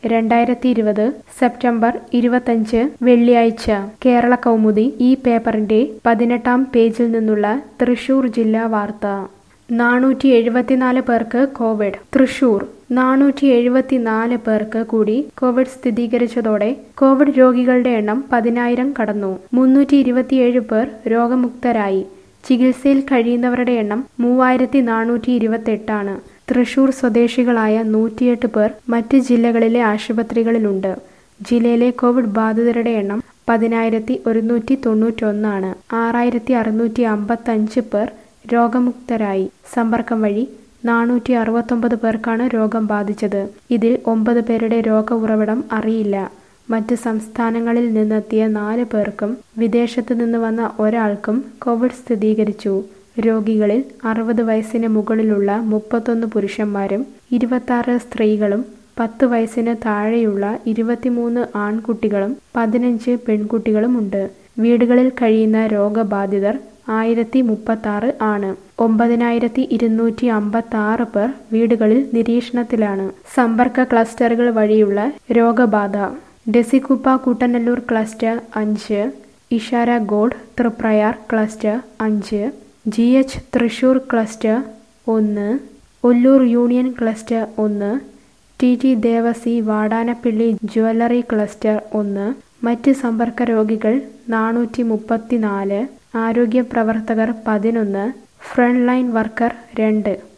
രണ്ടായിരത്തി ഇരുപത് സെപ്റ്റംബർ ഇരുപത്തഞ്ച് വെള്ളിയാഴ്ച കേരള കൗമുദി ഈ പേപ്പറിന്റെ പതിനെട്ടാം പേജിൽ നിന്നുള്ള തൃശൂർ ജില്ലാ വാർത്ത നാനൂറ്റി എഴുപത്തിനാല് പേർക്ക് കോവിഡ് തൃശൂർ നാനൂറ്റി എഴുപത്തിനാല് പേർക്ക് കൂടി കോവിഡ് സ്ഥിരീകരിച്ചതോടെ കോവിഡ് രോഗികളുടെ എണ്ണം പതിനായിരം കടന്നു മുന്നൂറ്റി ഇരുപത്തിയേഴ് പേർ രോഗമുക്തരായി ചികിത്സയിൽ കഴിയുന്നവരുടെ എണ്ണം മൂവായിരത്തി നാനൂറ്റി ഇരുപത്തെട്ടാണ് തൃശൂർ സ്വദേശികളായ നൂറ്റിയെട്ട് പേർ മറ്റ് ജില്ലകളിലെ ആശുപത്രികളിലുണ്ട് ജില്ലയിലെ കോവിഡ് ബാധിതരുടെ എണ്ണം പതിനായിരത്തി ഒരുന്നൂറ്റി തൊണ്ണൂറ്റൊന്നാണ് ആറായിരത്തി അറുന്നൂറ്റി അമ്പത്തഞ്ച് പേർ രോഗമുക്തരായി സമ്പർക്കം വഴി നാനൂറ്റി അറുപത്തൊമ്പത് പേർക്കാണ് രോഗം ബാധിച്ചത് ഇതിൽ ഒമ്പത് പേരുടെ രോഗ ഉറവിടം അറിയില്ല മറ്റ് സംസ്ഥാനങ്ങളിൽ നിന്നെത്തിയ നാല് പേർക്കും വിദേശത്ത് നിന്ന് വന്ന ഒരാൾക്കും കോവിഡ് സ്ഥിരീകരിച്ചു രോഗികളിൽ അറുപത് വയസ്സിന് മുകളിലുള്ള മുപ്പത്തൊന്ന് പുരുഷന്മാരും ഇരുപത്താറ് സ്ത്രീകളും പത്ത് വയസ്സിന് താഴെയുള്ള ഇരുപത്തിമൂന്ന് ആൺകുട്ടികളും പതിനഞ്ച് പെൺകുട്ടികളുമുണ്ട് വീടുകളിൽ കഴിയുന്ന രോഗബാധിതർ ആയിരത്തി മുപ്പത്താറ് ആണ് ഒമ്പതിനായിരത്തി ഇരുന്നൂറ്റി അമ്പത്തി ആറ് പേർ വീടുകളിൽ നിരീക്ഷണത്തിലാണ് സമ്പർക്ക ക്ലസ്റ്ററുകൾ വഴിയുള്ള രോഗബാധ ഡെസികുപ്പ കൂട്ടനല്ലൂർ ക്ലസ്റ്റർ അഞ്ച് ഇഷാര ഗോഡ് തൃപ്രയാർ ക്ലസ്റ്റർ അഞ്ച് ജി എച്ച് തൃശൂർ ക്ലസ്റ്റർ ഒന്ന് ഒല്ലൂർ യൂണിയൻ ക്ലസ്റ്റർ ഒന്ന് T T Devasi Vadanappally jewellery cluster ഒന്ന് മറ്റ് സമ്പർക്ക രോഗികൾ നാനൂറ്റി മുപ്പത്തിനാല് ആരോഗ്യ പ്രവർത്തകർ പതിനൊന്ന് ഫ്രണ്ട് ലൈൻ വർക്കർ രണ്ട്